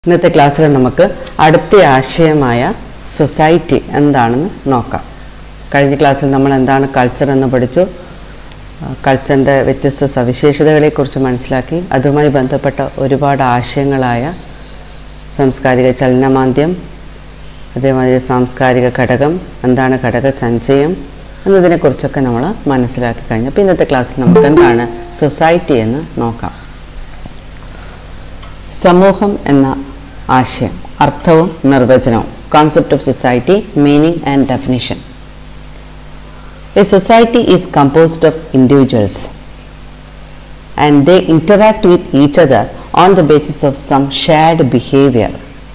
ഇന്നത്തെ ക്ലാസ്സിൽ നമുക്ക് അടുത്ത ആശയമായ സൊസൈറ്റി എന്താണെന്ന് നോക്കാം കഴിഞ്ഞ ക്ലാസ്സിൽ നമ്മൾ എന്താണ് കൾച്ചർ എന്ന് പഠിച്ചു കൾച്ചറിൻ്റെ വ്യത്യസ്ത സവിശേഷതകളെക്കുറിച്ച് മനസ്സിലാക്കി അതുമായി ബന്ധപ്പെട്ട ഒരുപാട് ആശയങ്ങളായ സാംസ്കാരിക ചലനമാന്ദ്യം അതേമാതിരി സാംസ്കാരിക ഘടകം എന്താണ് ഘടക സഞ്ചയം എന്നതിനെക്കുറിച്ചൊക്കെ നമ്മൾ മനസ്സിലാക്കി കഴിഞ്ഞു അപ്പോൾ ഇന്നത്തെ ക്ലാസ്സിൽ നമുക്ക് എന്താണ് സൊസൈറ്റി എന്ന് നോക്കാം സമൂഹം എന്ന ആശയം അർത്ഥവും നിർവചനവും concept of society meaning and definition a society is composed of individuals and they interact with each other on the basis of some shared behaviour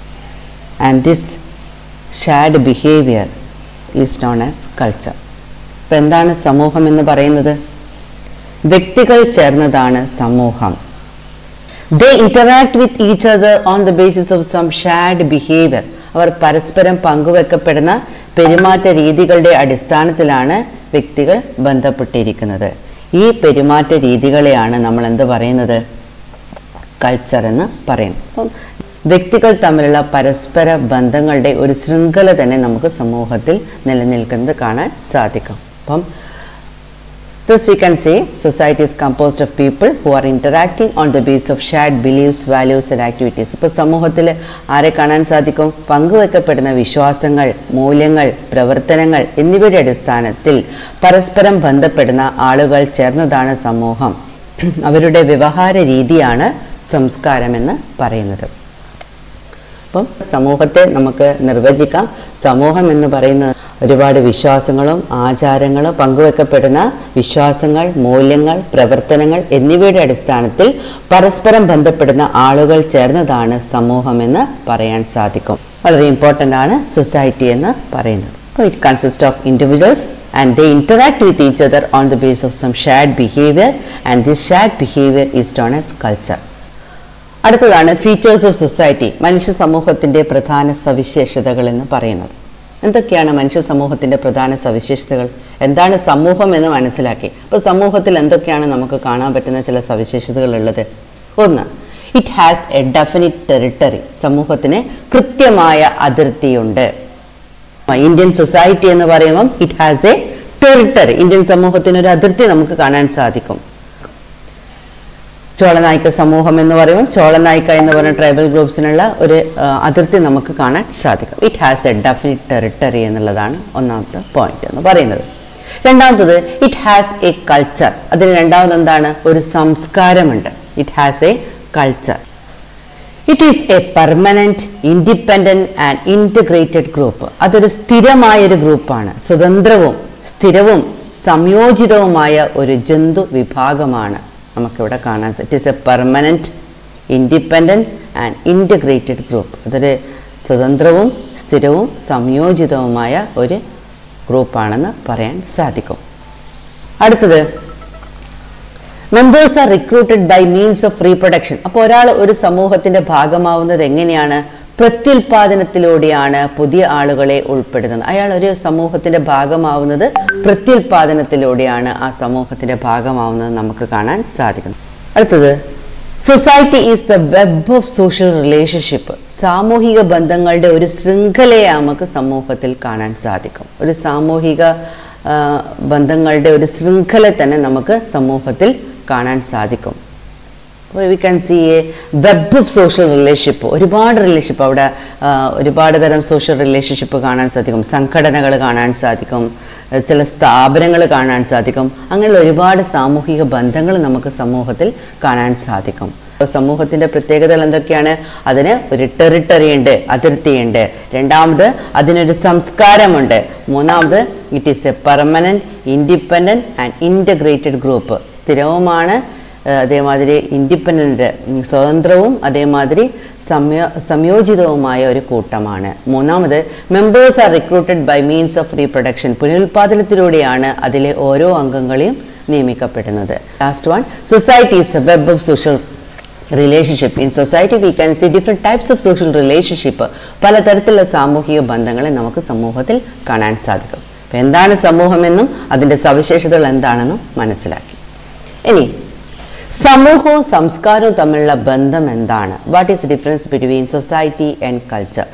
and this shared behaviour is known as culture ഇപ്പം എന്താണ് സമൂഹം എന്ന് പറയുന്നത് വ്യക്തികൾ ചേർന്നതാണ് സമൂഹം they interact with each other on the basis of some shared behaviour അവർ പരസ്പരം പങ്കുവെക്കപ്പെടുന്ന പെരുമാറ്റ രീതികളുടെ അടിസ്ഥാനത്തിലാണ് വ്യക്തികൾ ബന്ധപ്പെട്ടിരിക്കുന്നത് ഈ പെരുമാറ്റ രീതികളെയാണ് നമ്മൾ എന്ത് പറയുന്നത് കൾച്ചർ എന്ന് പറയുന്നത് അപ്പം വ്യക്തികൾ തമ്മിലുള്ള പരസ്പര ബന്ധങ്ങളുടെ ഒരു ശൃംഖല തന്നെ നമുക്ക് സമൂഹത്തിൽ നിലനിൽക്കുന്നത് കാണാൻ സാധിക്കും അപ്പം Thus, we can say society is composed of people who are interacting on the basis of shared beliefs, values and activities. ഇപ്പോൾ സമൂഹത്തിൽ ആരെ കാണാൻ സാധിക്കും പങ്കുവെക്കപ്പെടുന്ന വിശ്വാസങ്ങൾ മൂല്യങ്ങൾ പ്രവർത്തനങ്ങൾ എന്നിവയുടെ അടിസ്ഥാനത്തിൽ പരസ്പരം ബന്ധപ്പെടുന്ന ആളുകൾ ചേർന്നതാണ് സമൂഹം അവരുടെ വ്യവഹാര രീതിയാണ് സംസ്കാരമെന്ന് പറയുന്നത് അപ്പം സമൂഹത്തെ നമുക്ക് നിർവചിക്കാം സമൂഹം എന്ന് പറയുന്ന ഒരുപാട് വിശ്വാസങ്ങളും ആചാരങ്ങളും പങ്കുവെക്കപ്പെടുന്ന വിശ്വാസങ്ങൾ മൂല്യങ്ങൾ പ്രവർത്തനങ്ങൾ എന്നിവയുടെ അടിസ്ഥാനത്തിൽ പരസ്പരം ബന്ധപ്പെടുന്ന ആളുകൾ ചേർന്നതാണ് സമൂഹമെന്ന് പറയാൻ സാധിക്കും വളരെ ഇമ്പോർട്ടൻ്റ് ആണ് സൊസൈറ്റി എന്ന് പറയുന്നത് അപ്പോൾ it consist of individuals and they interact with each other on the base of some shared behaviour and this shared behaviour is known as culture അടുത്തതാണ് ഫീച്ചേഴ്സ് ഓഫ് സൊസൈറ്റി മനുഷ്യ സമൂഹത്തിൻ്റെ പ്രധാന സവിശേഷതകൾ എന്ന് പറയുന്നത് എന്തൊക്കെയാണ് മനുഷ്യ സമൂഹത്തിൻ്റെ പ്രധാന സവിശേഷതകൾ എന്താണ് സമൂഹം എന്ന് മനസ്സിലാക്കി അപ്പോൾ സമൂഹത്തിൽ എന്തൊക്കെയാണ് നമുക്ക് കാണാൻ പറ്റുന്ന ചില സവിശേഷതകൾ ഉള്ളത് ഒന്ന് it has a definite territory സമൂഹത്തിന് കൃത്യമായ അതിർത്തിയുണ്ട് ഇന്ത്യൻ സൊസൈറ്റി എന്ന് പറയുമ്പം it has a territory Indian സമൂഹത്തിന് ഒരു അതിർത്തി നമുക്ക് കാണാൻ സാധിക്കും ചോളനായിക്ക സമൂഹം എന്ന് പറയുമ്പോൾ ചോളനായിക്ക എന്ന് പറയുന്ന ട്രൈബൽ ഗ്രൂപ്പ്സിനുള്ള ഒരു ആ, അതിർത്തി നമുക്ക് കാണാൻ സാധിക്കും it has a definite territory എന്നുള്ളതാണ് ഒന്നാമത്തെ പോയിന്റ് എന്ന് പറയുന്നത് രണ്ടാമത്തത് ഇറ്റ് ഹാസ് എ കൾച്ചർ അതിന് രണ്ടാമത് എന്താണ് ഒരു സംസ്കാരമുണ്ട് it has a culture it is a permanent independent and integrated group അതൊരു സ്ഥിരമായ ഒരു ഗ്രൂപ്പാണ് സ്വതന്ത്രവും സ്ഥിരവും സംയോജിതവുമായ ഒരു ജന്തു വിഭാഗമാണ് നമുക്കിവിടെ കാണാൻ it is a permanent independent and integrated group അതൊരു സ്വതന്ത്രവും സ്ഥിരവും സംയോജിതവുമായ ഒരു ഗ്രൂപ്പാണെന്ന് പറയാൻ സാധിക്കും അടുത്തത് members are recruited by means of reproduction അപ്പോൾ ഒരാൾ ഒരു സമൂഹത്തിന്റെ ഭാഗമാവുന്നത് എങ്ങനെയാണ് പ്രത്യുൽപാദനത്തിലൂടെയാണ് പുതിയ ആളുകളെ ഉൾപ്പെടുന്നത് അയാൾ ഒരു സമൂഹത്തിന്റെ ഭാഗമാവുന്നത് പ്രത്യുൽപാദനത്തിലൂടെയാണ് ആ സമൂഹത്തിന്റെ ഭാഗമാവുന്നത് നമുക്ക് കാണാൻ സാധിക്കുന്നത് അടുത്തത് society is the web of social relationship സാമൂഹിക ബന്ധങ്ങളുടെ ഒരു ശൃംഖലയെ നമുക്ക് സമൂഹത്തിൽ കാണാൻ സാധിക്കും ഒരു സാമൂഹിക ആ, ബന്ധങ്ങളുടെ ഒരു ശൃംഖല തന്നെ നമുക്ക് സമൂഹത്തിൽ കാണാൻ സാധിക്കും we can see a web of social relationship ഒരുപാട് റിലേഷൻഷിപ്പ് അവിടെ ആ, ഒരുപാട് തരം സോഷ്യൽ റിലേഷൻഷിപ്പ് കാണാൻ സാധിക്കും സംഘടനകൾ കാണാൻ സാധിക്കും ആ, ചില സ്ഥാപനങ്ങൾ കാണാൻ സാധിക്കും അങ്ങനെയുള്ള ഒരുപാട് സാമൂഹിക ബന്ധങ്ങൾ നമുക്ക് സമൂഹത്തിൽ കാണാൻ സാധിക്കും അപ്പോൾ സമൂഹത്തിൻ്റെ പ്രത്യേകതകൾ എന്തൊക്കെയാണ് അതിന് ഒരു ടെറിട്ടറി ഉണ്ട് അതിർത്തിയുണ്ട് രണ്ടാമത് അതിനൊരു സംസ്കാരമുണ്ട് മൂന്നാമത് it is a permanent independent and integrated group സ്ഥിരവുമാണ് ഏഹ് അതേമാതിരി ഇൻഡിപെൻഡൻ്റ് സ്വതന്ത്രവും അതേമാതിരി സംയോ സംയോജിതവുമായ ഒരു കൂട്ടമാണ് മൂന്നാമത് members are recruited by means of reproduction പുനരുൽപാദനത്തിലൂടെയാണ് അതിലെ ഓരോ അംഗങ്ങളെയും നിയമിക്കപ്പെടുന്നത് last one society is a web of social relationship in society we can see different types of social relationship പലതരത്തിലുള്ള സാമൂഹിക ബന്ധങ്ങളെ നമുക്ക് സമൂഹത്തിൽ കാണാൻ സാധിക്കും അപ്പോൾ എന്താണ് സമൂഹമെന്നും അതിൻ്റെ സവിശേഷതകൾ എന്താണെന്നും മനസ്സിലാക്കി ഇനി സമൂഹവും സംസ്കാരവും തമ്മിലുള്ള ബന്ധം എന്താണ് what is difference between society and culture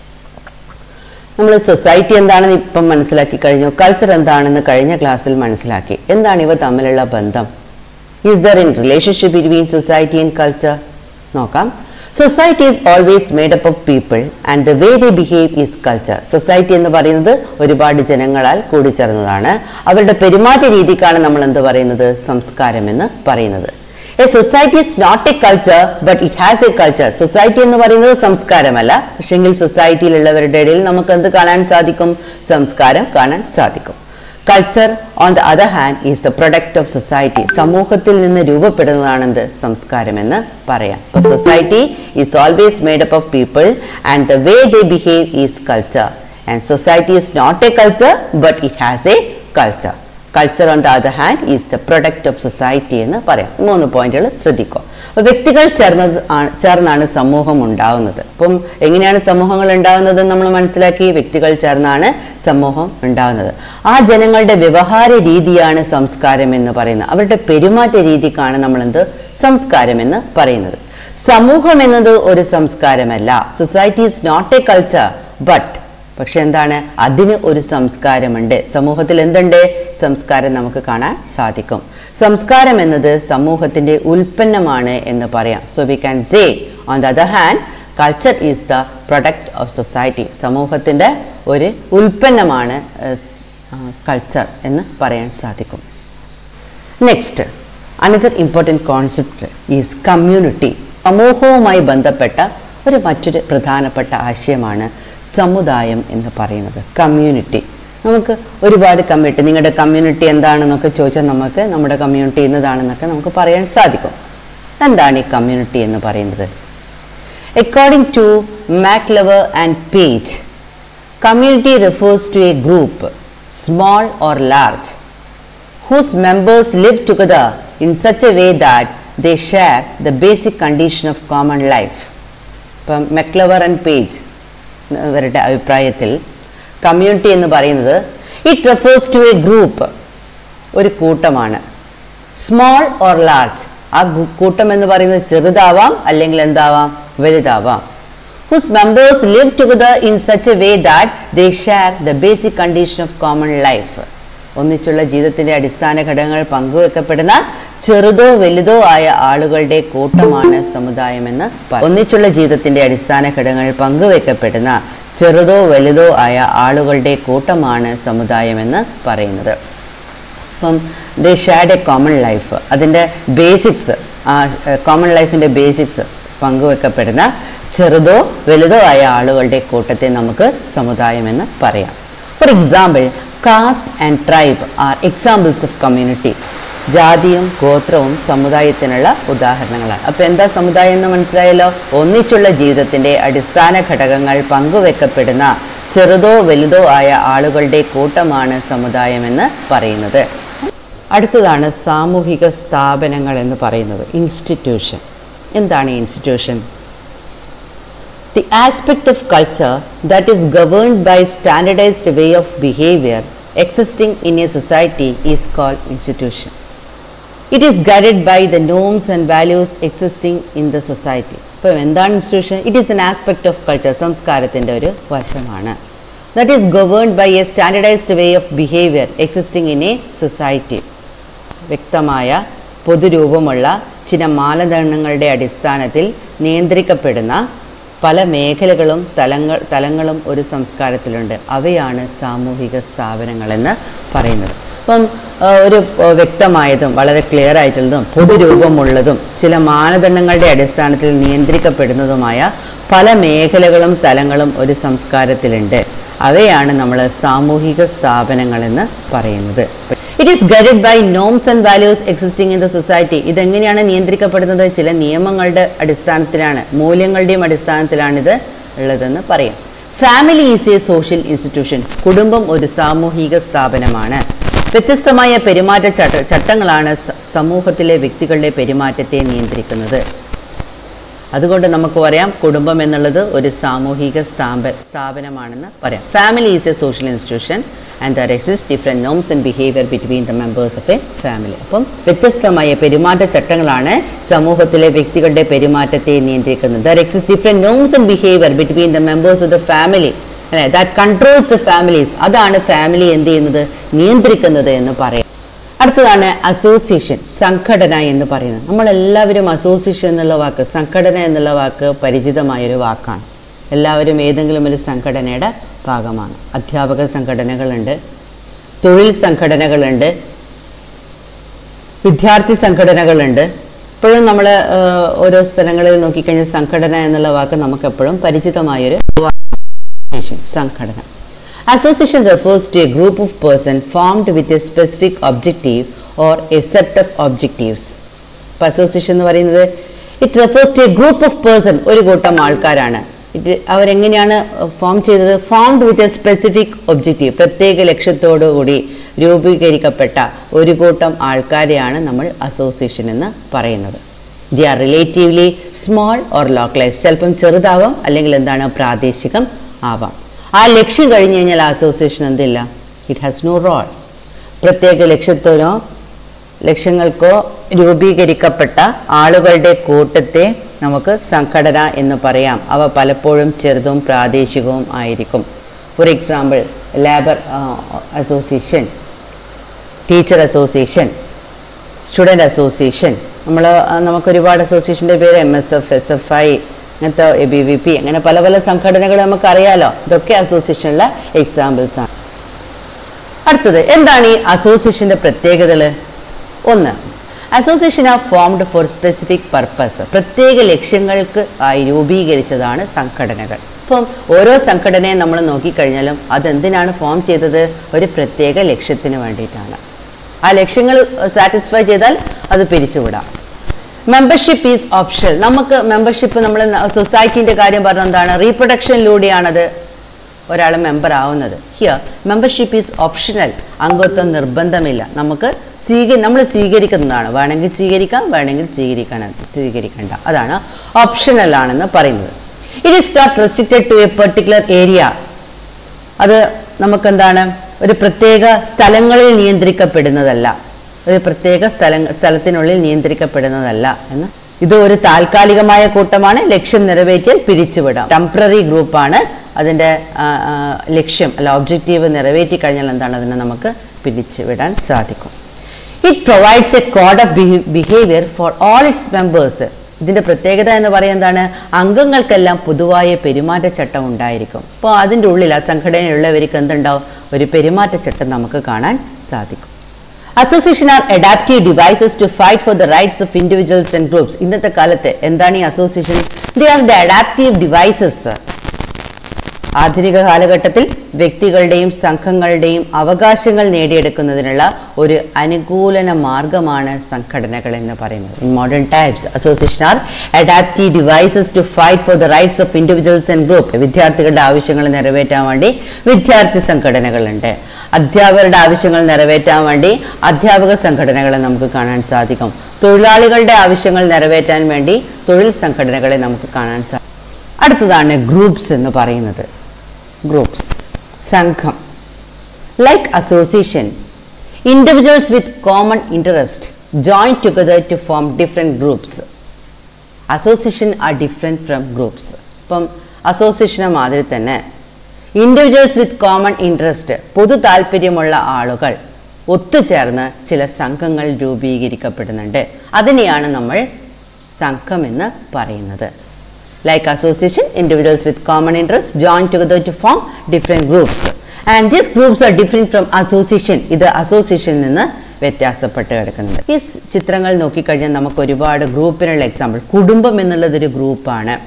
നമ്മൾ സൊസൈറ്റി എന്താണെന്ന് ഇപ്പം മനസ്സിലാക്കി കഴിഞ്ഞു കൾച്ചർ എന്താണെന്ന് കഴിഞ്ഞ ക്ലാസ്സിൽ മനസ്സിലാക്കി എന്താണ് ഇവ തമ്മിലുള്ള ബന്ധം is there in relationship between society and culture നോക്കാം society is always made up of people and the way they behave is culture society എന്ന് പറയുന്നത് ഒരുപാട് ജനങ്ങളാൽ കൂടിച്ചേർന്നതാണ് അവരുടെ പെരുമാറ്റ രീതിക്കാണ് നമ്മൾ എന്ത് പറയുന്നത് സംസ്കാരം എന്ന് പറയുന്നത് a society is not a culture but it has a culture society എന്ന് പറയുന്നത് സംസ്കാരമല്ല പക്ഷെങ്കിൽ സൊസൈറ്റിയിലുള്ളവരുടെ ഇടയിൽ നമുക്ക് എന്ത് കാണാൻ സാധിക്കും സംസ്കാരം കാണാൻ സാധിക്കും culture on the other hand is the product of society സമൂഹത്തിൽ നിന്ന് രൂപപ്പെടുന്നതാണെന്ത് സംസ്കാരം എന്ന് പറയാം അപ്പോൾ society is always made up of people and the way they behave is culture and society is not a culture but it has a culture culture on the other hand is the product of society എന്ന് പറയാം മൂന്ന് പോയിന്റുകൾ ശ്രദ്ധിക്കുക അപ്പോൾ വ്യക്തികൾ ചേർന്നത് ആ- ചേർന്നാണ് സമൂഹം ഉണ്ടാവുന്നത് അപ്പം എങ്ങനെയാണ് സമൂഹങ്ങൾ ഉണ്ടാവുന്നത് നമ്മൾ മനസ്സിലാക്കി വ്യക്തികൾ ചേർന്നാണ് സമൂഹം ഉണ്ടാവുന്നത് ആ ജനങ്ങളുടെ വ്യവഹാര രീതിയാണ് സംസ്കാരം എന്ന് പറയുന്നത് അവരുടെ പെരുമാറ്റ രീതിക്കാണ് നമ്മൾ എന്ത് സംസ്കാരം എന്ന് പറയുന്നത് സമൂഹം എന്നത് ഒരു സംസ്കാരമല്ല society is not a culture but പക്ഷെ എന്താണ് അതിന് ഒരു സംസ്കാരമുണ്ട് സമൂഹത്തിൽ എന്തുണ്ട് സംസ്കാരം നമുക്ക് കാണാൻ സാധിക്കും സംസ്കാരം എന്നത് സമൂഹത്തിന്റെ ഉൽപ്പന്നമാണ് എന്ന് പറയാം so we can say on the other hand culture is the product of society സമൂഹത്തിന്റെ ഒരു ഉൽപ്പന്നമാണ് കൾച്ചർ എന്ന് പറയാൻ സാധിക്കും next another important concept is community സമൂഹവുമായി ബന്ധപ്പെട്ട ഒരു മറ്റൊരു പ്രധാനപ്പെട്ട ആശയമാണ് സമുദായം എന്ന് പറയുന്നത് കമ്മ്യൂണിറ്റി നമുക്ക് ഒരുപാട് കമ്മ്യൂണിറ്റി നിങ്ങളുടെ കമ്മ്യൂണിറ്റി എന്താണെന്നൊക്കെ ചോദിച്ചാൽ നമുക്ക് നമ്മുടെ കമ്മ്യൂണിറ്റി എന്നതാണെന്നൊക്കെ നമുക്ക് പറയാൻ സാധിക്കും എന്താണ് ഈ കമ്മ്യൂണിറ്റി എന്ന് പറയുന്നത് according to MacIver and Page community refers to a group small or large whose members live together in such a way that they share the basic condition of common life. ഇപ്പം മെക്ലവർ and page ഇവരുടെ അഭിപ്രായത്തിൽ community എന്ന് പറയുന്നത് it refers to a group ഒരു കൂട്ടമാണ് small or large ആ ഗു- കൂട്ടം എന്ന് പറയുന്നത് ചെറുതാവാം അല്ലെങ്കിൽ എന്താവാം വലുതാവാം whose members live together in such a way that they share the basic condition of common life ഒന്നിച്ചുള്ള ജീവിതത്തിന്റെ അടിസ്ഥാന ഘടകങ്ങൾ പങ്കുവെക്കപ്പെടുന്ന ചെറുതോ വലുതോ ആയ ആളുകളുടെ കൂട്ടമാണ് സമുദായമെന്ന് പറ- ഒന്നിച്ചുള്ള ജീവിതത്തിന്റെ അടിസ്ഥാന ഘടകങ്ങൾ പങ്കുവെക്കപ്പെടുന്ന ചെറുതോ വലുതോ ആയ ആളുകളുടെ കൂട്ടമാണ് സമുദായമെന്ന് പറയുന്നത് അപ്പം they shared a common life അതിൻ്റെ ബേസിക്സ് ആ കോമൺ ലൈഫിൻ്റെ ബേസിക്സ് പങ്കുവെക്കപ്പെടുന്ന ചെറുതോ വലുതോ ആയ ആളുകളുടെ കൂട്ടത്തെ നമുക്ക് സമുദായമെന്ന് പറയാം for example caste and tribe are examples of community ജാതിയും ഗോത്രവും സമുദായത്തിനുള്ള ഉദാഹരണങ്ങളാണ് അപ്പോൾ എന്താ സമുദായം എന്ന് മനസ്സിലായല്ലോ ഒന്നിച്ചുള്ള ജീവിതത്തിൻ്റെ അടിസ്ഥാന ഘടകങ്ങൾ പങ്കുവെക്കപ്പെടുന്ന ചെറുതോ വലുതോ ആയ ആളുകളുടെ കൂട്ടമാണ് സമുദായമെന്ന് പറയുന്നത് അടുത്തതാണ് സാമൂഹിക സ്ഥാപനങ്ങൾ എന്ന് പറയുന്നത് ഇൻസ്റ്റിറ്റ്യൂഷൻ എന്താണ് institution The aspect of culture that is governed by standardized way of behavior existing in a society is called institution. It is guided by the norms and values existing in the society. ഇപ്പോൾ എന്താണ് institution it is an aspect of culture സംസ്കാരത്തിൻ്റെ ഒരു വശമാണ് that is governed by a standardised way of behaviour existing in a society വ്യക്തമായ പൊതുരൂപമുള്ള ചില മാനദണ്ഡങ്ങളുടെ അടിസ്ഥാനത്തിൽ നിയന്ത്രിക്കപ്പെടുന്ന പല മേഖലകളും തലങ്ങൾ തലങ്ങളും ഒരു സംസ്കാരത്തിലുണ്ട് അവയാണ് സാമൂഹിക സ്ഥാപനങ്ങളെന്ന് പറയുന്നത് അപ്പം ആ, ഒരു ആ, വ്യക്തമായതും വളരെ ക്ലിയർ ആയിട്ടുള്ളതും പൊതുരൂപമുള്ളതും ചില മാനദണ്ഡങ്ങളുടെ അടിസ്ഥാനത്തിൽ നിയന്ത്രിക്കപ്പെടുന്നതുമായ പല മേഖലകളും തലങ്ങളും ഒരു സംസ്കാരത്തിലുണ്ട് അവയാണ് നമ്മൾ സാമൂഹിക സ്ഥാപനങ്ങളെന്ന് പറയുന്നത് it is guided by norms and values existing in the society ഇതെങ്ങനെയാണ് നിയന്ത്രിക്കപ്പെടുന്നത് ചില നിയമങ്ങളുടെ അടിസ്ഥാനത്തിലാണ് മൂല്യങ്ങളുടെയും അടിസ്ഥാനത്തിലാണ് ഇത് ഉള്ളതെന്ന് പറയാം family is a social institution കുടുംബം ഒരു സാമൂഹിക സ്ഥാപനമാണ് വ്യത്യസ്തമായ പെരുമാറ്റ ചട്ട ചട്ടങ്ങളാണ് സ- സമൂഹത്തിലെ വ്യക്തികളുടെ പെരുമാറ്റത്തെ നിയന്ത്രിക്കുന്നത് അതുകൊണ്ട് നമുക്ക് പറയാം കുടുംബം എന്നുള്ളത് ഒരു സാമൂഹിക സ്ഥാപ സ്ഥാപനമാണെന്ന് പറയാം family is a social institution and there exist different norms and behaviour between the members of a family അപ്പം വ്യത്യസ്തമായ പെരുമാറ്റച്ചട്ടങ്ങളാണ് സമൂഹത്തിലെ വ്യക്തികളുടെ പെരുമാറ്റത്തെ നിയന്ത്രിക്കുന്നത് there exist different norms and behaviour between the members of the family അല്ലെ ദാറ്റ് കൺട്രോൾസ് ദ ഫാമിലീസ് അതാണ് family എന്ത് ചെയ്യുന്നത് നിയന്ത്രിക്കുന്നത് എന്ന് പറയാം അടുത്തതാണ് അസോസിയേഷൻ സംഘടന എന്ന് പറയുന്നത് നമ്മളെല്ലാവരും അസോസിയേഷൻ എന്നുള്ള വാക്ക് സംഘടന എന്നുള്ള വാക്ക് പരിചിതമായൊരു വാക്കാണ് എല്ലാവരും ഏതെങ്കിലും ഒരു സംഘടനയുടെ ഭാഗമാണ് അധ്യാപക സംഘടനകളുണ്ട് തൊഴിൽ സംഘടനകളുണ്ട് വിദ്യാർത്ഥി സംഘടനകളുണ്ട് ഇപ്പോഴും നമ്മൾ ഓരോ സ്ഥലങ്ങളിൽ നോക്കിക്കഴിഞ്ഞാൽ സംഘടന എന്നുള്ള വാക്ക് നമുക്കെപ്പോഴും പരിചിതമായൊരു association, സംഘടന association refers to a group of person formed with a specific objective or a set of objectives അപ്പോൾ അസോസിയേഷൻ എന്ന് പറയുന്നത് it refers to a group of person ഒരു കൂട്ടം ആൾക്കാരാണ് ഇത് അവരെങ്ങനെയാണ് ഫോം ചെയ്തത് formed with a specific objective പ്രത്യേക ലക്ഷ്യത്തോടുകൂടി രൂപീകരിക്കപ്പെട്ട ഒരു കൂട്ടം ആൾക്കാരെയാണ് നമ്മൾ അസോസിയേഷൻ എന്ന് പറയുന്നത് the are relatively small or localise ചിലപ്പം ചെറുതാവാം അല്ലെങ്കിൽ എന്താണ് പ്രാദേശികം ആവാം ആ ലക്ഷ്യം കഴിഞ്ഞ് കഴിഞ്ഞാൽ ആ അസോസിയേഷൻ എന്തില്ല ഇറ്റ് ഹാസ് നോ റോൾ പ്രത്യേക ലക്ഷ്യത്തിനോ ലക്ഷ്യങ്ങൾക്കോ രൂപീകരിക്കപ്പെട്ട ആളുകളുടെ കൂട്ടത്തെ നമുക്ക് സംഘടന എന്ന് പറയാം അവ പലപ്പോഴും ചെറുതും പ്രാദേശികവും ആയിരിക്കും for example labour association teacher association student association നമ്മൾ നമുക്ക് ഒരുപാട് അസോസിയേഷൻ്റെ പേര് M S F S F I അങ്ങനത്തെ എ ബി വി പി അങ്ങനെ പല പല സംഘടനകൾ നമുക്കറിയാലോ ഇതൊക്കെ അസോസിയേഷനിലെ എക്സാമ്പിൾസ് ആണ് അടുത്തത് എന്താണ് ഈ അസോസിയേഷൻ്റെ പ്രത്യേകതകൾ ഒന്ന് association are formed for specific purpose പ്രത്യേക ലക്ഷ്യങ്ങൾക്ക് ആയി രൂപീകരിച്ചതാണ് സംഘടനകൾ ഇപ്പം ഓരോ സംഘടനയെ നമ്മൾ നോക്കിക്കഴിഞ്ഞാലും അതെന്തിനാണ് ഫോം ചെയ്തത് ഒരു പ്രത്യേക ലക്ഷ്യത്തിന് വേണ്ടിയിട്ടാണ് ആ ലക്ഷ്യങ്ങൾ സാറ്റിസ്ഫൈ ചെയ്താൽ അത് പിരിച്ചുവിടാം മെമ്പർഷിപ്പ് ഈസ് ഓപ്ഷണൽ നമുക്ക് മെമ്പർഷിപ്പ് നമ്മൾ സൊസൈറ്റീൻ്റെ കാര്യം പറഞ്ഞ എന്താണ് റീപ്രൊഡക്ഷനിലൂടെയാണത് ഒരാൾ മെമ്പർ ആവുന്നത് ഹിയർ മെമ്പർഷിപ്പ് ഈസ് ഓപ്ഷണൽ അംഗത്വം നിർബന്ധമില്ല നമുക്ക് സ്വീക നമ്മൾ സ്വീകരിക്കുന്നതാണ് വേണമെങ്കിൽ സ്വീകരിക്കാം വേണമെങ്കിൽ സ്വീകരിക്കണം സ്വീകരിക്കേണ്ട അതാണ് ഓപ്ഷണൽ ആണെന്ന് പറയുന്നത് it is not restricted to a particular area അത് നമുക്കെന്താണ് ഒരു പ്രത്യേക സ്ഥലങ്ങളിൽ നിയന്ത്രിക്കപ്പെടുന്നതല്ല ഒരു പ്രത്യേക സ്ഥല സ്ഥലത്തിനുള്ളിൽ നിയന്ത്രിക്കപ്പെടുന്നതല്ല എന്ന് ഇത് ഒരു താൽക്കാലികമായ കൂട്ടമാണ് ലക്ഷ്യം നിറവേറ്റിയാൽ പിരിച്ചുവിടാം ടെമ്പററി ഗ്രൂപ്പാണ് അതിൻ്റെ ആ, ആ, ലക്ഷ്യം അല്ല ഒബ്ജക്റ്റീവ് നിറവേറ്റി കഴിഞ്ഞാൽ എന്താണ് അതിനെ നമുക്ക് പിരിച്ചുവിടാൻ സാധിക്കും it provides a code of behaviour for all its members ഇതിൻ്റെ പ്രത്യേകത എന്ന് പറയുന്നത് എന്താണ് അംഗങ്ങൾക്കെല്ലാം പൊതുവായ പെരുമാറ്റച്ചട്ടം ഉണ്ടായിരിക്കും അപ്പോൾ അതിൻ്റെ ഉള്ളിൽ ആ സംഘടനയിലുള്ളവർക്ക് എന്തുണ്ടാവും ഒരു പെരുമാറ്റച്ചട്ടം നമുക്ക് കാണാൻ സാധിക്കും association are adaptive devices to fight for the rights of individuals and groups ഇന്നത്തെ കാലത്ത് എന്താണ് ഈ association they are the adaptive devices ആധുനിക കാലഘട്ടത്തിൽ വ്യക്തികളുടെയും സംഘങ്ങളുടെയും അവകാശങ്ങൾ നേടിയെടുക്കുന്നതിനുള്ള ഒരു അനുകൂലന മാർഗമാണ് സംഘടനകൾ എന്ന് പറയുന്നത് in modern types association are adaptive devices to fight for the rights of individuals and group വിദ്യാർത്ഥികളുടെ ആവശ്യങ്ങൾ നിറവേറ്റാൻ വേണ്ടി വിദ്യാർത്ഥി സംഘടനകളുണ്ട് അധ്യാപകരുടെ ആവശ്യങ്ങൾ നിറവേറ്റാൻ വേണ്ടി അധ്യാപക സംഘടനകളെ നമുക്ക് കാണാൻ സാധിക്കും തൊഴിലാളികളുടെ ആവശ്യങ്ങൾ നിറവേറ്റാൻ വേണ്ടി തൊഴിൽ സംഘടനകളെ നമുക്ക് കാണാൻ സാധിക്കും അടുത്തതാണ് ഗ്രൂപ്പ്സ് എന്ന് പറയുന്നത് ഗ്രൂപ്പ്സ് സംഘം like association individuals with common interest join together to form different groups association are different from groups ഇപ്പം അസോസിയേഷനെ മാതിരി തന്നെ ഇൻഡിവിജ്വൽസ് വിത്ത് കോമൺ ഇൻട്രസ്റ്റ് പൊതു താല്പര്യമുള്ള ആളുകൾ ഒത്തുചേർന്ന് ചില സംഘങ്ങൾ രൂപീകരിക്കപ്പെടുന്നുണ്ട് അതിനെയാണ് നമ്മൾ സംഘം എന്ന് പറയുന്നത് like association individuals with common interests join together to form different groups and these groups are different from association ഇത് അസോസിയേഷനിൽ നിന്ന് വ്യത്യാസപ്പെട്ട് കിടക്കുന്നത് ഈ സ് ചിത്രങ്ങൾ നോക്കിക്കഴിഞ്ഞാൽ നമുക്ക് ഒരുപാട് ഗ്രൂപ്പിനുള്ള എക്സാമ്പിൾ കുടുംബം എന്നുള്ളതൊരു ഗ്രൂപ്പാണ്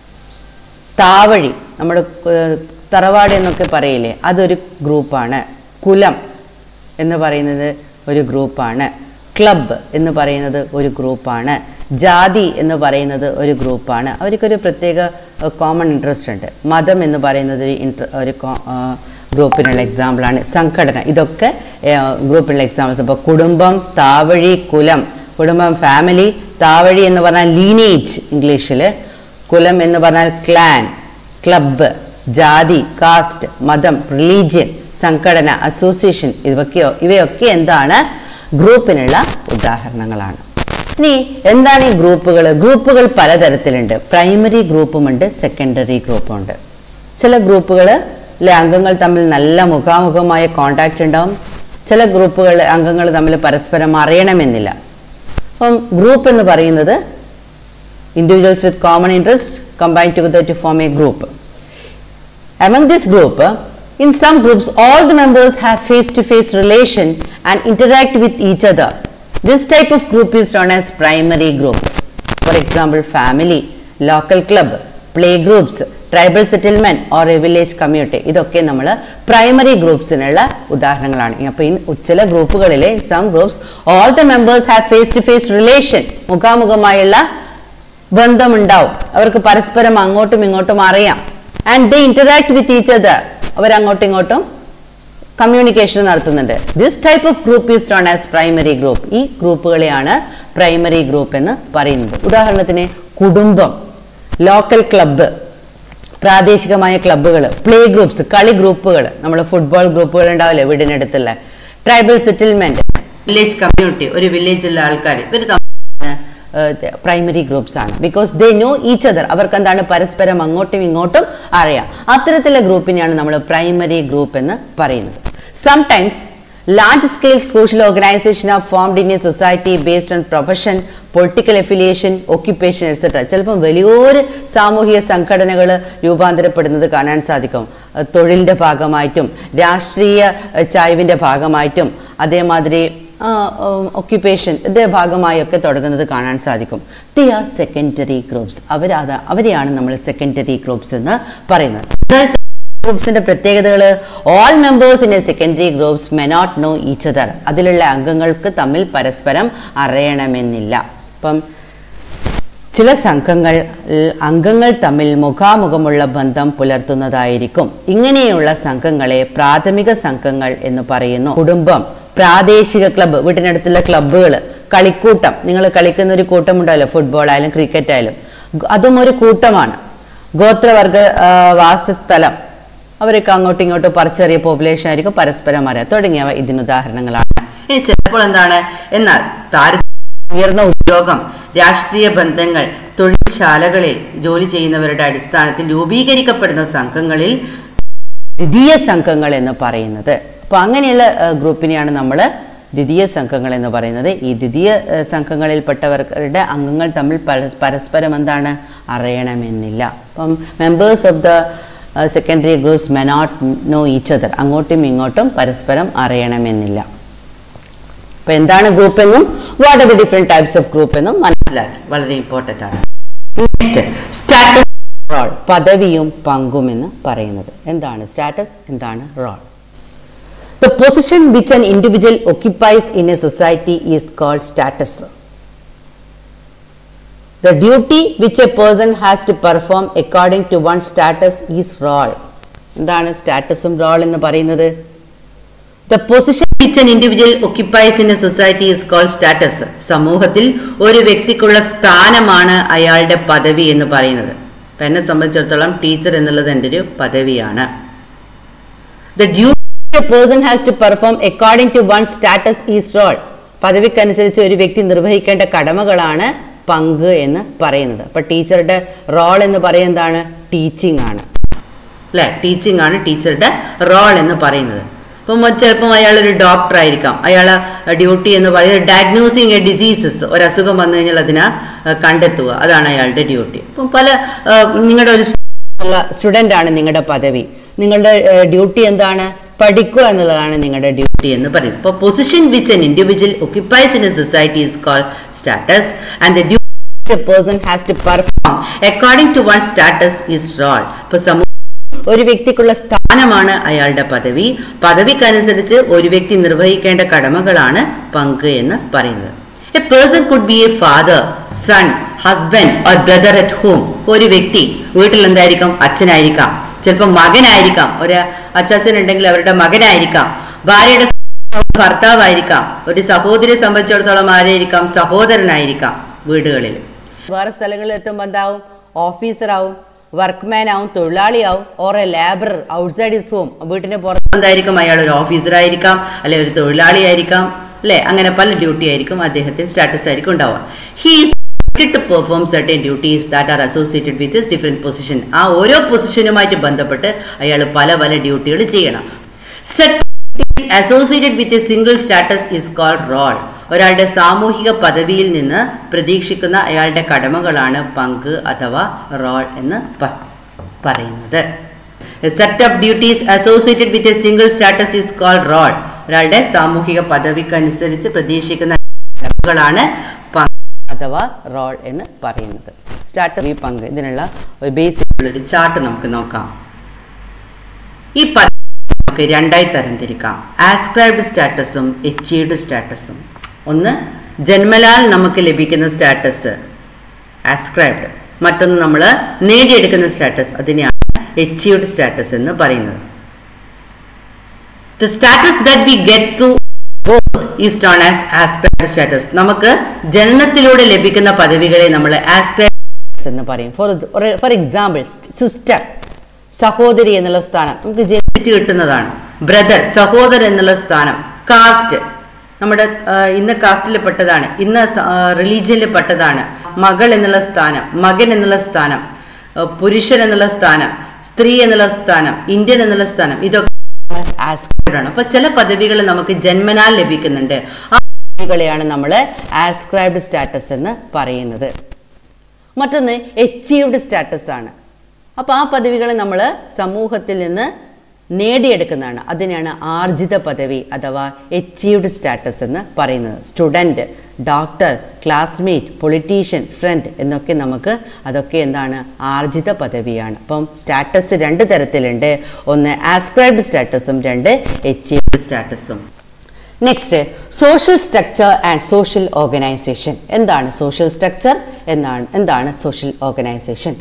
താവഴി നമ്മുടെ ഏഹ്, തറവാട് എന്നൊക്കെ പറയില്ലേ അതൊരു ഗ്രൂപ്പാണ് കുലം എന്ന് പറയുന്നത് ഒരു ഗ്രൂപ്പാണ് ക്ലബ്ബ് എന്ന് പറയുന്നത് ഒരു ഗ്രൂപ്പാണ് ജാതി എന്ന് പറയുന്നത് ഒരു ഗ്രൂപ്പാണ് അവർക്കൊരു പ്രത്യേക കോമൺ ഇൻട്രസ്റ്റ് ഉണ്ട് മതം എന്ന് പറയുന്നത് ഒരു ഇൻട്ര ഒരു കോ- ആ, ഗ്രൂപ്പിനുള്ള എക്സാമ്പിളാണ് സംഘടന ഇതൊക്കെ ഏഹ്, ഗ്രൂപ്പിനുള്ള എക്സാമ്പിൾസ് അപ്പോൾ കുടുംബം താവഴി കുലം കുടുംബം ഫാമിലി താവഴി എന്ന് പറഞ്ഞാൽ ലീനേജ് ഇംഗ്ലീഷിൽ കുലം എന്ന് പറഞ്ഞാൽ ക്ലാൻ ക്ലബ്ബ് ജാതി കാസ്റ്റ് മതം റിലീജിയൻ സംഘടന അസോസിയേഷൻ ഇവയൊക്കെയോ ഇവയൊക്കെ എന്താണ് ഗ്രൂപ്പിനുള്ള ഉദാഹരണങ്ങളാണ് ഇനി എന്താണ് ഈ ഗ്രൂപ്പുകൾ ഗ്രൂപ്പുകൾ പലതരത്തിലുണ്ട് പ്രൈമറി ഗ്രൂപ്പുമുണ്ട് സെക്കൻഡറി ഗ്രൂപ്പുമുണ്ട് ചില ഗ്രൂപ്പുകളിലെ അംഗങ്ങൾ തമ്മിൽ നല്ല മുഖാമുഖമായ കോണ്ടാക്റ്റ് ഉണ്ടാവും ചില ഗ്രൂപ്പുകൾ അംഗങ്ങൾ തമ്മിൽ പരസ്പരം അറിയണമെന്നില്ല അപ്പം ഗ്രൂപ്പ് എന്ന് പറയുന്നത് individuals with common interest combine together to form a group Among this group, uh, in some groups, all the members have face-to-face relation and interact with each other. This type of group is known as primary group. For example, family, local club, play groups, tribal settlement or a village community ഇതൊക്കെ നമ്മൾ primary ഗ്രൂപ്പ്സിനുള്ള ഉദാഹരണങ്ങളാണ് അപ്പോൾ ഈ ചില ഗ്രൂപ്പുകളിലെ some groups all the members have face to face relation മുഖാമുഖമായുള്ള ബന്ധമുണ്ടാവും അവർക്ക് പരസ്പരം അങ്ങോട്ടും ഇങ്ങോട്ടും അറിയാം and they interact with each other അവർ അങ്ങോട്ടും ഇങ്ങോട്ടും കമ്മ്യൂണിക്കേഷൻ നടത്തുന്നുണ്ട് this type of group is known as primary group ഈ ഗ്രൂപ്പുകളെയാണ് പ്രൈമറി ഗ്രൂപ്പ് എന്ന് പറയുന്നത് ഉദാഹരണത്തിന് കുടുംബം ലോക്കൽ ക്ലബ്ബ് പ്രാദേശികമായ ക്ലബ്ബുകൾ പ്ലേ ഗ്രൂപ്പ്സ് കളി ഗ്രൂപ്പുകൾ നമ്മൾ ഫുട്ബോൾ ഗ്രൂപ്പുകൾ ഉണ്ടാവില്ലേ വീടിനടുത്തുള്ള ട്രൈബൽ സെറ്റിൽമെന്റ് വില്ലേജ് കമ്മ്യൂണിറ്റി ഒരു വില്ലേജിലുള്ള ആൾക്കാർ ഇവർ പ്രൈമറി ഗ്രൂപ്പ്സ് ആണ് because they know each other അവർക്ക് എന്താണ് പരസ്പരം അങ്ങോട്ടും ഇങ്ങോട്ടും അറിയാം അത്തരത്തിലുള്ള ഗ്രൂപ്പിനെയാണ് നമ്മൾ പ്രൈമറി ഗ്രൂപ്പ് എന്ന് പറയുന്നത് sometimes large scale social organisation are formed in a society based on profession political affiliation occupation etcetera ചിലപ്പം വലിയൊരു സാമൂഹിക സംഘടനകൾ രൂപാന്തരപ്പെടുന്നത് കാണാൻ സാധിക്കും അഹ് തൊഴിലിൻ്റെ ഭാഗമായിട്ടും രാഷ്ട്രീയ അഹ് ചായ്വിൻ്റെ ഭാഗമായിട്ടും അതേമാതിരി ഒക്യുപ്പേഷൻ്റെ ഭാഗമായൊക്കെ തുടങ്ങുന്നത് കാണാൻ സാധിക്കും ദി ആർ സെക്കൻഡറി ഗ്രൂപ്പ്സ് അവരത് അവരെയാണ് നമ്മൾ സെക്കൻഡറി ഗ്രൂപ്പ്സ് എന്ന് പറയുന്നത് ഗ്രൂപ്പ്സിന്റെ പ്രത്യേകതകൾ all members in a secondary groups may not know each other അതിലുള്ള അംഗങ്ങൾക്ക് തമ്മിൽ പരസ്പരം അറിയണമെന്നില്ല അപ്പം ചില സംഘങ്ങൾ അംഗങ്ങൾ തമ്മിൽ മുഖാമുഖമുള്ള ബന്ധം പുലർത്തുന്നതായിരിക്കും ഇങ്ങനെയുള്ള സംഘങ്ങളെ പ്രാഥമിക സംഘങ്ങൾ എന്ന് പറയുന്നു കുടുംബം പ്രാദേശിക ക്ലബ്ബ് വീട്ടിനടുത്തുള്ള ക്ലബ്ബുകൾ കളിക്കൂട്ടം നിങ്ങൾ കളിക്കുന്ന ഒരു കൂട്ടം ഉണ്ടാവല്ലോ ഫുട്ബോൾ ആയാലും ക്രിക്കറ്റ് ആയാലും ഗ- അതും ഒരു കൂട്ടമാണ് ഗോത്രവർഗ ആ, വാസസ്ഥലം അവരൊക്കെ അങ്ങോട്ടും ഇങ്ങോട്ടും പറിച്ചെറിയ പോപ്പുലേഷൻ ആയിരിക്കും പരസ്പരം അറിയാം തുടങ്ങിയവ ഇതിന് ഉദാഹരണങ്ങളാണ് ഇനി ചിലപ്പോൾ എന്താണ് എന്നാൽ താരതമ്യം ഉയർന്ന ഉദ്യോഗം രാഷ്ട്രീയ ബന്ധങ്ങൾ തൊഴിൽശാലകളിൽ ജോലി ചെയ്യുന്നവരുടെ അടിസ്ഥാനത്തിൽ രൂപീകരിക്കപ്പെടുന്ന സംഘങ്ങളിൽ ദ്വിതീയ സംഘങ്ങൾ എന്ന് പറയുന്നത് അപ്പോൾ അങ്ങനെയുള്ള ഏഹ്, ഗ്രൂപ്പിനെയാണ് നമ്മൾ ദ്വിതീയ സംഘങ്ങൾ എന്ന് പറയുന്നത് ഈ ദ്വിതീയ ഏഹ്, സംഘങ്ങളിൽപ്പെട്ടവരുടെ അംഗങ്ങൾ തമ്മിൽ പര- പരസ്പരം എന്താണ് അറിയണമെന്നില്ല അപ്പം members of the secondary groups may not know each other അങ്ങോട്ടും ഇങ്ങോട്ടും പരസ്പരം അറിയണമെന്നില്ല അപ്പോൾ എന്താണ് ഗ്രൂപ്പ് എന്നും what are the different types of group എന്നും മനസ്സിലാക്കി വളരെ ഇമ്പോർട്ടൻ്റ് ആണ് നെക്സ്റ്റ് സ്റ്റാറ്റസ് റോൾ പദവിയും പങ്കും എന്ന് പറയുന്നത് എന്താണ് സ്റ്റാറ്റസ് എന്താണ് role the position which an individual occupies in a society is called status the duty which a person has to perform according to one's status is role എന്താണ് സ്റ്റാറ്റസും role എന്ന് പറയുന്നത് the position which an individual occupies in a society is called status സമൂഹത്തിൽ ഒരു വ്യക്തിക്കുള്ള സ്ഥാനമാണ് അയാളുടെ പദവി എന്ന് പറയുന്നത് അപ്പൊ എന്നെ സംബന്ധിച്ചിടത്തോളം ടീച്ചർ എന്നുള്ളത് എൻ്റെ ഒരു പദവിയാണ് the duty a person has to perform according to one status is role പദവിക്കനുസരിച്ച് ഒരു വ്യക്തി നിർവഹിക്കേണ്ട കടമകളാണ് പങ്ക് എന്ന് പറയുന്നത് അപ്പൊ ടീച്ചറുടെ റോൾ എന്ന് പറയുന്നതാണ് ടീച്ചിങ് ആണ് അല്ലെ ടീച്ചിങ് ആണ് ടീച്ചറുടെ റോൾ എന്ന് പറയുന്നത് അപ്പം ചിലപ്പം അയാൾ ഒരു ഡോക്ടർ ആയിരിക്കാം അയാളെ ഡ്യൂട്ടി എന്ന് പറയുന്നത് ഡയഗ്നോസിങ് എ ഡിസീസസ് ഒരു അസുഖം വന്നു കഴിഞ്ഞാൽ അതിനെ അഹ് കണ്ടെത്തുക അതാണ് അയാളുടെ ഡ്യൂട്ടി അപ്പം പല അഹ് നിങ്ങളുടെ ഒരു സ്റ്റുഡൻ്റ് ആണ് നിങ്ങളുടെ പദവി നിങ്ങളുടെ ഡ്യൂട്ടി എന്താണ് പഠിക്കുക എന്നുള്ളതാണ് നിങ്ങളുടെ ഡ്യൂട്ടി എന്ന് പറയുന്നത് അപ്പോൾ position which an individual occupies in a society is called status and the duty a person has to perform according to one status is role ഇപ്പോൾ സമൂഹം ഒരു വ്യക്തിക്കുള്ള സ്ഥാനമാണ് അയാളുടെ പദവി പദവിക്കനുസരിച്ച് ഒരു വ്യക്തി നിർവഹിക്കേണ്ട കടമകളാണ് പങ്ക് എന്ന് പറയുന്നത് a person could be a father son husband or brother at home ഒരു വ്യക്തി വീട്ടിൽ എന്തായിരിക്കും അച്ഛനായിരിക്കാം ചിലപ്പോൾ മകനായിരിക്കാം ഒരു അച്ചാച്ചൻ ഉണ്ടെങ്കിൽ അവരുടെ മകനായിരിക്കാം ഭാര്യയുടെ ഭർത്താവായിരിക്കാം ഒരു സഹോദരിയെ സംബന്ധിച്ചിടത്തോളം ആരായിരിക്കാം സഹോദരനായിരിക്കാം വീടുകളിൽ വേറെ സ്ഥലങ്ങളിൽ എത്തുമ്പോൾ എന്താവും ഓഫീസർ ആവും വർക്ക്മാൻ ആവും തൊഴിലാളിയാവും or a labourer outside is home വീട്ടിന് പുറത്ത് എന്തായിരിക്കും അയാൾ ഒരു ഓഫീസർ ആയിരിക്കാം അല്ലെ ഒരു തൊഴിലാളി ആയിരിക്കാം അല്ലെ അങ്ങനെ പല ഡ്യൂട്ടി ആയിരിക്കും അദ്ദേഹത്തിന് സ്റ്റാറ്റസ് ആയിരിക്കും ഉണ്ടാവുക he's to perform certain duties that are associated with his different position ആ ഓരോ പൊസിഷനുമായിട്ട് ബന്ധപ്പെട്ട് അയാൾ പല പല ഡ്യൂട്ടികൾ ചെയ്യണം associated with a single status is called role ഒരാളുടെ സാമൂഹിക പദവിയിൽ നിന്ന് പ്രതീക്ഷിക്കുന്ന അയാളുടെ കടമകളാണ് പങ്ക് അഥവാ റോൾ എന്ന് പ- പറയുന്നത് set of duties associated with a single status is called role ഒരാളുടെ സാമൂഹിക പദവിക്കനുസരിച്ച് പ്രതീക്ഷിക്കുന്ന കടമകളാണ് പങ്ക് അഥവാ റോൾ എന്ന് പറയുന്നത് സ്റ്റാർട്ട് ഈ പങ്ക് ഇതിനുള്ള ഒരു ബേസിക് ഒരു ചാർട്ട് നമുക്ക് നോക്കാം ഈ പദ നമുക്ക് രണ്ടായി തരംതിരിക്കാം ആസ്ക്രൈബ്ഡ് സ്റ്റാറ്റസും എച്ചീവ്ഡ് സ്റ്റാറ്റസും ഒന്ന് ജന്മലാൽ നമുക്ക് ലഭിക്കുന്ന സ്റ്റാറ്റസ് ആസ്ക്രൈബ്ഡ് മറ്റൊന്ന് നമ്മൾ നേടിയെടുക്കുന്ന സ്റ്റാറ്റസ് അതിനെയാണ് എച്ചീവ്ഡ് സ്റ്റാറ്റസ് എന്ന് പറയുന്നത് the status that we get through is known as ascribed status നമുക്ക് ജനനത്തിലൂടെ ലഭിക്കുന്ന പദവികളെ നമ്മൾ ആസ്ക്രൈബ് എന്ന് പറയും ഫോർ ഫോർ എക്സാമ്പിൾ സിസ്റ്റർ സഹോദരി എന്നുള്ള സ്ഥാനം നമുക്ക് ജനിച്ചിട്ട് കിട്ടുന്നതാണ് ബ്രദർ സഹോദരൻ എന്നുള്ള സ്ഥാനം കാസ്റ്റ് നമ്മുടെ ആ, ഇന്ന് കാസ്റ്റിൽ പെട്ടതാണ് ഇന്ന് റിലീജിയനിൽ പെട്ടതാണ് മകൾ എന്നുള്ള സ്ഥാനം മകൻ എന്നുള്ള സ്ഥാനം ആ, പുരുഷൻ എന്നുള്ള സ്ഥാനം സ്ത്രീ എന്നുള്ള സ്ഥാനം ഇന്ത്യൻ എന്നുള്ള സ്ഥാനം ഇതൊക്കെ ആസ്ക്രൈബ്ഡ് ആണ് അപ്പൊ ചില പദവികൾ നമുക്ക് ജന്മനാൽ ലഭിക്കുന്നുണ്ട് ആ പദവികളെയാണ് നമ്മൾ ആസ്ക്രൈബ്ഡ് സ്റ്റാറ്റസ് എന്ന് പറയുന്നത് മറ്റൊന്ന് എച്ചീവ്ഡ് സ്റ്റാറ്റസ് ആണ് അപ്പോൾ ആ പദവികൾ നമ്മൾ സമൂഹത്തിൽ നിന്ന് നേടിയെടുക്കുന്നതാണ് അതിനെയാണ് ആർജിത പദവി അഥവാ എച്ചീവ്ഡ് സ്റ്റാറ്റസ് എന്ന് പറയുന്നത് student doctor classmate politician friend എന്നൊക്കെ നമുക്ക് അതൊക്കെ എന്താണ് ആർജിത പദവിയാണ് അപ്പം സ്റ്റാറ്റസ് രണ്ട് തരത്തിലുണ്ട് ഒന്ന് ആസ്ക്രൈബ്ഡ് സ്റ്റാറ്റസും രണ്ട് എച്ചീവ്ഡ് സ്റ്റാറ്റസും next social structure and social organisation എന്താണ് സോഷ്യൽ സ്ട്രക്ചർ എന്നാണ് എന്താണ് സോഷ്യൽ ഓർഗനൈസേഷൻ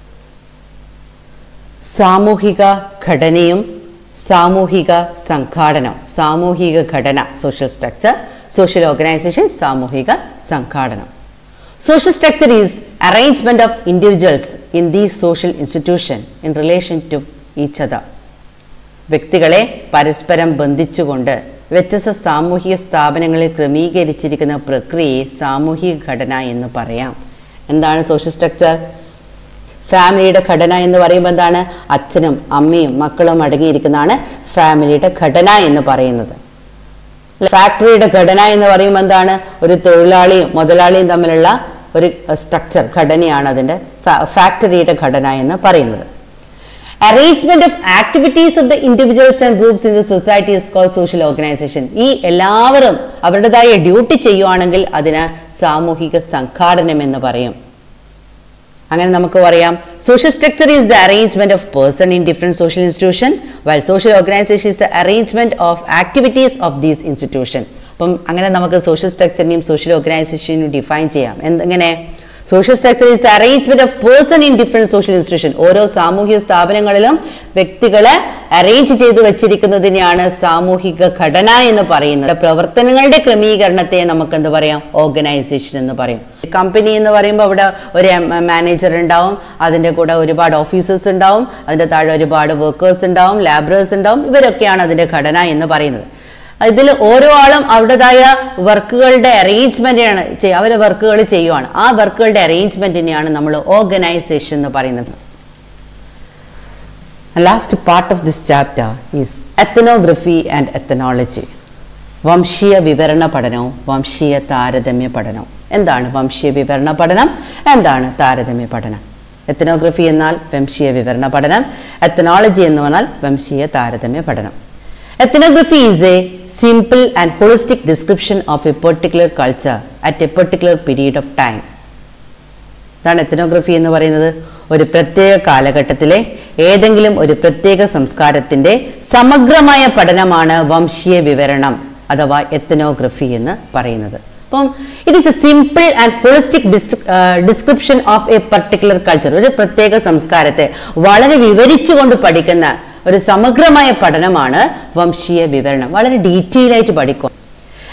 സാമൂഹിക ഘടനയും സാമൂഹിക സംഘാടനം സാമൂഹിക ഘടന സോഷ്യൽ സ്ട്രക്ചർ സോഷ്യൽ ഓർഗനൈസേഷൻ സാമൂഹിക സംഘാടനം social structure is arrangement of individuals in the social institution in relation to each other വ്യക്തികളെ പരസ്പരം ബന്ധിച്ചുകൊണ്ട് വ്യത്യസ്ത സാമൂഹിക സ്ഥാപനങ്ങളിൽ ക്രമീകരിച്ചിരിക്കുന്ന പ്രക്രിയയെ സാമൂഹിക ഘടന എന്ന് പറയാം എന്താണ് സോഷ്യൽ സ്ട്രക്ചർ ഫാമിലിയുടെ ഘടന എന്ന് പറയുമ്പോൾ എന്താണ് അച്ഛനും അമ്മയും മക്കളും അടങ്ങിയിരിക്കുന്നതാണ് ഫാമിലിയുടെ ഘടന എന്ന് പറയുന്നത് ഫാക്ടറിയുടെ ഘടന എന്ന് പറയുമ്പോൾ എന്താണ് ഒരു തൊഴിലാളിയും മുതലാളിയും തമ്മിലുള്ള ഒരു സ്ട്രക്ചർ ഘടനയാണ് അതിൻ്റെ ഫാക്ടറിയുടെ ഘടന എന്ന് പറയുന്നത് arrangement of activities of the individuals and groups in the society is call social organisation ഈ എല്ലാവരും അവരുടേതായ ഡ്യൂട്ടി ചെയ്യുവാണെങ്കിൽ അതിന് സാമൂഹിക സംഘാടനം എന്ന് പറയും അങ്ങനെ നമുക്ക് പറയാം social structure is the arrangement of person in different social institution while social organisation is the arrangement of activities of these institution അപ്പം അങ്ങനെ നമുക്ക് സോഷ്യൽ സ്ട്രക്ചറിനെയും സോഷ്യൽ ഓർഗനൈസേഷനെയും ഡിഫൈൻ ചെയ്യാം എന്തെങ്ങനെ social structure is the arrangement of person in different social institution ഓരോ സാമൂഹിക സ്ഥാപനങ്ങളിലും വ്യക്തികളെ അറേഞ്ച് ചെയ്തു വെച്ചിരിക്കുന്നതിനെയാണ് സാമൂഹിക ഘടന എന്ന് പറയുന്നത് പ്രവർത്തനങ്ങളുടെ ക്രമീകരണത്തെ നമുക്ക് എന്ത് പറയാം ഓർഗനൈസേഷൻ എന്ന് പറയും കമ്പനി എന്ന് പറയുമ്പോൾ അവിടെ ഒരു മാനേജർ ഉണ്ടാവും അതിൻ്റെ കൂടെ ഒരുപാട് ഓഫീസേഴ്സ് ഉണ്ടാവും അതിൻ്റെ താഴെ ഒരുപാട് വർക്കേഴ്സ് ഉണ്ടാവും ലാബറേഴ്സ് ഉണ്ടാവും ഇവരൊക്കെയാണ് അതിൻ്റെ ഘടന എന്ന് പറയുന്നത് ഇതിൽ ഓരോ ആളും അവരുടേതായ വർക്കുകളുടെ അറേഞ്ച്മെന്റാണ് അവരെ വർക്കുകൾ ചെയ്യുവാണ് ആ വർക്കുകളുടെ അറേഞ്ച്മെന്റിനെയാണ് നമ്മൾ ഓർഗനൈസേഷൻ എന്ന് പറയുന്നത് last part of this chapter is ethnography and ethnology വംശീയ വിവരണ പഠനവും വംശീയ താരതമ്യ പഠനവും എന്താണ് വംശീയ വിവരണ പഠനം എന്താണ് താരതമ്യ പഠനം എത്തനോഗ്രഫി എന്നാൽ വംശീയ വിവരണ പഠനം എത്തനോളജി എന്ന് പറഞ്ഞാൽ വംശീയ താരതമ്യ പഠനം Ethnography is a simple and holistic description of a particular culture at a particular period of time. ഇതാണ് എത്തനോഗ്രഫി എന്ന് പറയുന്നത് ഒരു പ്രത്യേക കാലഘട്ടത്തിലെ ഏതെങ്കിലും ഒരു പ്രത്യേക സംസ്കാരത്തിന്റെ സമഗ്രമായ പഠനമാണ് വംശീയ വിവരണം അഥവാ എത്തനോഗ്രഫി എന്ന് പറയുന്നത് അപ്പം it is a simple and holistic description of a particular culture ഒരു പ്രത്യേക സംസ്കാരത്തെ വളരെ വിവരിച്ചുകൊണ്ട് പഠിക്കുന്ന ഒരു സമഗ്രമായ പഠനമാണ് വംശീയ വിവരണം വളരെ ഡീറ്റെയിൽ ആയിട്ട് പഠിക്കും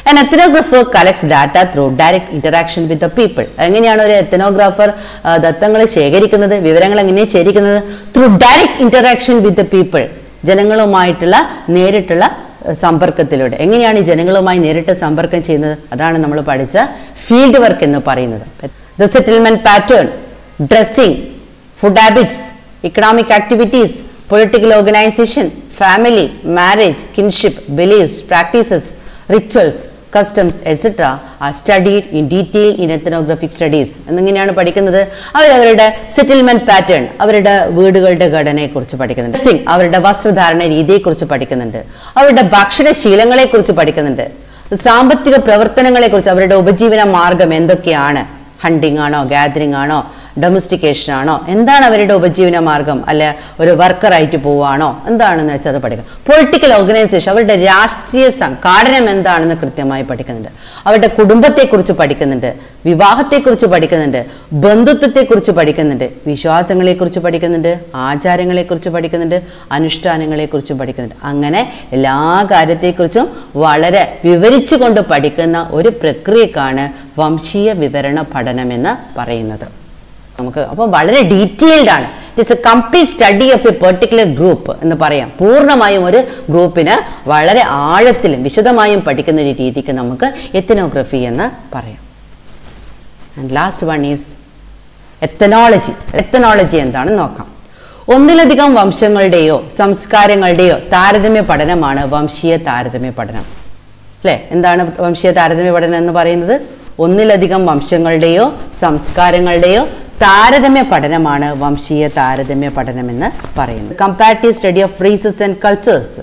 An ethnographer collects data through direct interaction with the people. എങ്ങനെയാണ് ഒരു എത്തനോഗ്രാഫർ ദത്തങ്ങൾ ശേഖരിക്കുന്നത് വിവരങ്ങൾ എങ്ങനെയാണ് ശേഖരിക്കുന്നത് through direct interaction with the people ജനങ്ങളുമായിട്ടുള്ള നേരിട്ടുള്ള അഹ് സമ്പർക്കത്തിലൂടെ എങ്ങനെയാണ് ഈ ജനങ്ങളുമായി നേരിട്ട് സമ്പർക്കം ചെയ്യുന്നത് അതാണ് നമ്മൾ പഠിച്ച ഫീൽഡ് വർക്ക് എന്ന് പറയുന്നത് the settlement pattern dressing food habits economic activities political organisation family marriage kinship beliefs practices rituals customs etcetera are studied in detail in ethnographic studies എന്നിങ്ങനെയാണ് പഠിക്കുന്നത് അവരവരുടെ സെറ്റിൽമെന്റ് പാറ്റേൺ അവരുടെ വീടുകളുടെ ഘടനയെക്കുറിച്ച് പഠിക്കുന്നുണ്ട് ഡ്രസ്സിംഗ് അവരുടെ വസ്ത്രധാരണ രീതിയെക്കുറിച്ച് പഠിക്കുന്നുണ്ട് അവരുടെ ഭക്ഷണശീലങ്ങളെക്കുറിച്ച് പഠിക്കുന്നുണ്ട് സാമ്പത്തിക പ്രവർത്തനങ്ങളെക്കുറിച്ച് അവരുടെ ഉപജീവന മാർഗം എന്തൊക്കെയാണ് ഹണ്ടിങ് ആണോ ഗാദറിംഗ് ആണോ ഡൊമസ്റ്റിക്കേഷൻ ആണോ എന്താണ് അവരുടെ ഉപജീവന മാർഗം അല്ല ഒരു വർക്കറായിട്ട് പോവാണോ എന്താണെന്ന് വെച്ചാൽ അത് പഠിക്കും പൊളിറ്റിക്കൽ ഓർഗനൈസേഷൻ അവരുടെ രാഷ്ട്രീയ സംഘാടനം എന്താണെന്ന് കൃത്യമായി പഠിക്കുന്നുണ്ട് അവരുടെ കുടുംബത്തെക്കുറിച്ച് പഠിക്കുന്നുണ്ട് വിവാഹത്തെക്കുറിച്ച് പഠിക്കുന്നുണ്ട് ബന്ധുത്വത്തെക്കുറിച്ച് പഠിക്കുന്നുണ്ട് വിശ്വാസങ്ങളെക്കുറിച്ച് പഠിക്കുന്നുണ്ട് ആചാരങ്ങളെക്കുറിച്ച് പഠിക്കുന്നുണ്ട് അനുഷ്ഠാനങ്ങളെക്കുറിച്ചും പഠിക്കുന്നുണ്ട് അങ്ങനെ എല്ലാ കാര്യത്തെക്കുറിച്ചും വളരെ വിവരിച്ചുകൊണ്ട് പഠിക്കുന്ന ഒരു പ്രക്രിയക്കാണ് വംശീയ വിവരണ പഠനം എന്ന് പറയുന്നത് നമുക്ക് അപ്പോൾ വളരെ ഡീറ്റെയിൽഡ് ആണ് it is a complete study of a particular group എന്ന് പറയാം പൂർണ്ണമായും ഒരു ഗ്രൂപ്പിന് വളരെ ആഴത്തിലും വിശദമായും പഠിക്കുന്ന ഒരു രീതിക്ക് നമുക്ക് എത്തനോഗ്രഫി എന്ന് പറയാം and last one is ethnology ethnology എന്താണെന്ന് നോക്കാം ഒന്നിലധികം വംശങ്ങളുടെയോ സംസ്കാരങ്ങളുടെയോ താരതമ്യ പഠനമാണ് വംശീയ താരതമ്യ പഠനം അല്ലേ എന്താണ് വംശീയ താരതമ്യ പഠനം എന്ന് പറയുന്നത് ഒന്നിലധികം വംശങ്ങളുടെയോ സംസ്കാരങ്ങളുടെയോ താരതമ്യ പഠനമാണ് വംശീയ താരതമ്യ പഠനം എന്ന് പറയുന്നത് comparative study of races and cultures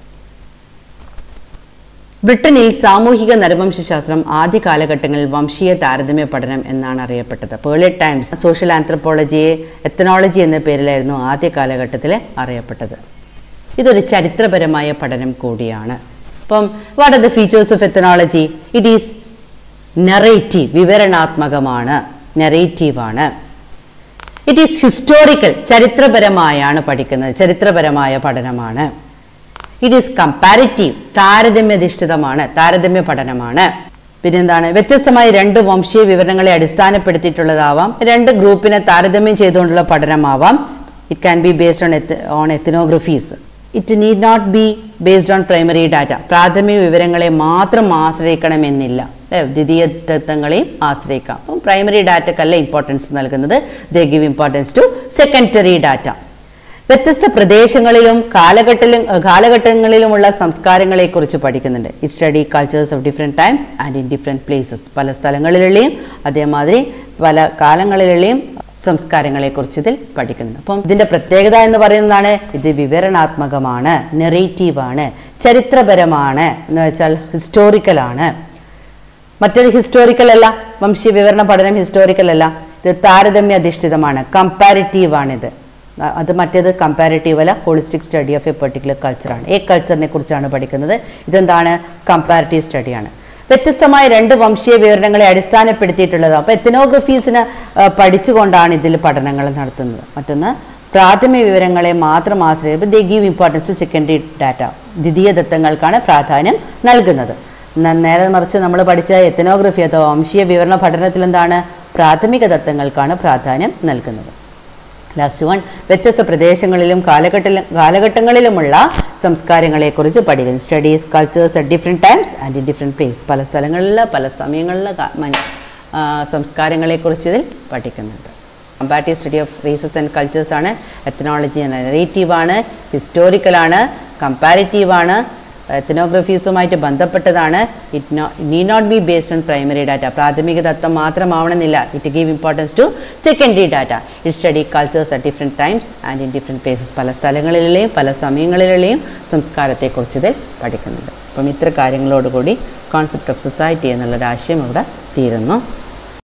ബ്രിട്ടനിൽ സാമൂഹിക നരവംശശാസ്ത്രം ആദ്യ കാലഘട്ടങ്ങളിൽ വംശീയ താരതമ്യ പഠനം എന്നാണ് അറിയപ്പെട്ടത് പേർലി ടൈംസ് സോഷ്യൽ ആന്ത്രപ്പോളജിയെ എത്തനോളജി എന്ന പേരിലായിരുന്നു ആദ്യ കാലഘട്ടത്തിൽ അറിയപ്പെട്ടത് ഇതൊരു ചരിത്രപരമായ പഠനം കൂടിയാണ് അപ്പം what are the features of ethnology it is narrative വിവരണാത്മകമാണ് നെറേറ്റീവാണ് ഇറ്റ് ഈസ് ഹിസ്റ്റോറിക്കൽ ചരിത്രപരമായാണ് പഠിക്കുന്നത് ചരിത്രപരമായ പഠനമാണ് ഇറ്റ് ഈസ് കമ്പാരിറ്റീവ് താരതമ്യധിഷ്ഠിതമാണ് താരതമ്യ പഠനമാണ് പിന്നെന്താണ് വ്യത്യസ്തമായ രണ്ട് വംശീയ വിവരണങ്ങളെ അടിസ്ഥാനപ്പെടുത്തിയിട്ടുള്ളതാവാം രണ്ട് ഗ്രൂപ്പിനെ താരതമ്യം ചെയ്തുകൊണ്ടുള്ള പഠനമാവാം it can be based on on ethnographies it need not be based on primary data പ്രാഥമിക വിവരങ്ങളെ മാത്രം ആശ്രയിക്കണമെന്നില്ല അല്ലേ ദ്വിതീയ തത്വങ്ങളെയും ആശ്രയിക്കാം അപ്പം പ്രൈമറി ഡാറ്റക്കല്ല ഇമ്പോർട്ടൻസ് നൽകുന്നത് the give importance to secondary data വ്യത്യസ്ത പ്രദേശങ്ങളിലും കാലഘട്ടത്തിലും കാലഘട്ടങ്ങളിലുമുള്ള സംസ്കാരങ്ങളെക്കുറിച്ച് പഠിക്കുന്നുണ്ട് it study cultures of different times and in different places പല സ്ഥലങ്ങളിലുള്ളയും അതേമാതിരി പല കാലങ്ങളിലുള്ളയും സംസ്കാരങ്ങളെക്കുറിച്ച് ഇതിൽ പഠിക്കുന്നുണ്ട് അപ്പം ഇതിൻ്റെ പ്രത്യേകത എന്ന് പറയുന്നതാണ് ഇത് വിവരണാത്മകമാണ് നെറേറ്റീവാണ് ചരിത്രപരമാണ് എന്ന് വെച്ചാൽ ഹിസ്റ്റോറിക്കലാണ് മറ്റേത് ഹിസ്റ്റോറിക്കൽ അല്ല വംശീയ വിവരണ പഠനം ഹിസ്റ്റോറിക്കൽ അല്ല ഇത് താരതമ്യ അധിഷ്ഠിതമാണ് കമ്പാരിറ്റീവ് ആണിത് അ- അത് മറ്റേത് കമ്പാരിറ്റീവ് അല്ല holistic study of a particular കൾച്ചറാണ് ഏ കൾച്ചറിനെ കുറിച്ചാണ് പഠിക്കുന്നത് ഇതെന്താണ് കമ്പാരിറ്റീവ് സ്റ്റഡിയാണ് വ്യത്യസ്തമായ രണ്ട് വംശീയ വിവരണങ്ങളെ അടിസ്ഥാനപ്പെടുത്തിയിട്ടുള്ളത് അപ്പോൾ എത്തനോഗ്രഫീസിന് പഠിച്ചുകൊണ്ടാണ് ഇതിൽ പഠനങ്ങൾ നടത്തുന്നത് മറ്റൊന്ന് പ്രാഥമിക വിവരങ്ങളെ മാത്രം ആശ്രയിപ്പോൾ they give importance to secondary data ദ്വിതീയ ദത്തങ്ങൾക്കാണ് പ്രാധാന്യം നൽകുന്നത് ന- നേരെ മറിച്ച് നമ്മൾ പഠിച്ച എത്തനോഗ്രഫി അഥവാ വംശീയ വിവരണ പഠനത്തിൽ എന്താണ് പ്രാഥമിക തത്വങ്ങൾക്കാണ് പ്രാധാന്യം നൽകുന്നത് ലാസ്റ്റ് വൺ വ്യത്യസ്ത പ്രദേശങ്ങളിലും കാലഘട്ട കാലഘട്ടങ്ങളിലുമുള്ള സംസ്കാരങ്ങളെക്കുറിച്ച് പഠിക്കുന്നു studies cultures at different times and in different place പല സ്ഥലങ്ങളിൽ പല സമയങ്ങളിൽ ക- മൻ- ആ, സംസ്കാരങ്ങളെക്കുറിച്ച് ഇതിൽ പഠിക്കുന്നുണ്ട് comparative study of races and cultures ആണ് എത്തനോളജി നെറേറ്റീവാണ് ഹിസ്റ്റോറിക്കലാണ് കമ്പാരിറ്റീവാണ് എത്തനോഗ്രഫീസുമായിട്ട് ബന്ധപ്പെട്ടതാണ് it no need not be based on primary data പ്രാഥമിക തത്വം മാത്രമാവണമെന്നില്ല it give importance to secondary data it study cultures at different times and in different places പല സ്ഥലങ്ങളിലെയും പല സമയങ്ങളിലെയും സംസ്കാരത്തെക്കുറിച്ച് ഇതിൽ പഠിക്കുന്നുണ്ട് അപ്പം ഇത്ര കാര്യങ്ങളോടുകൂടി കോൺസെപ്റ്റ് ഓഫ് സൊസൈറ്റി എന്നുള്ളൊരാശയം ഇവിടെ തീരുന്നു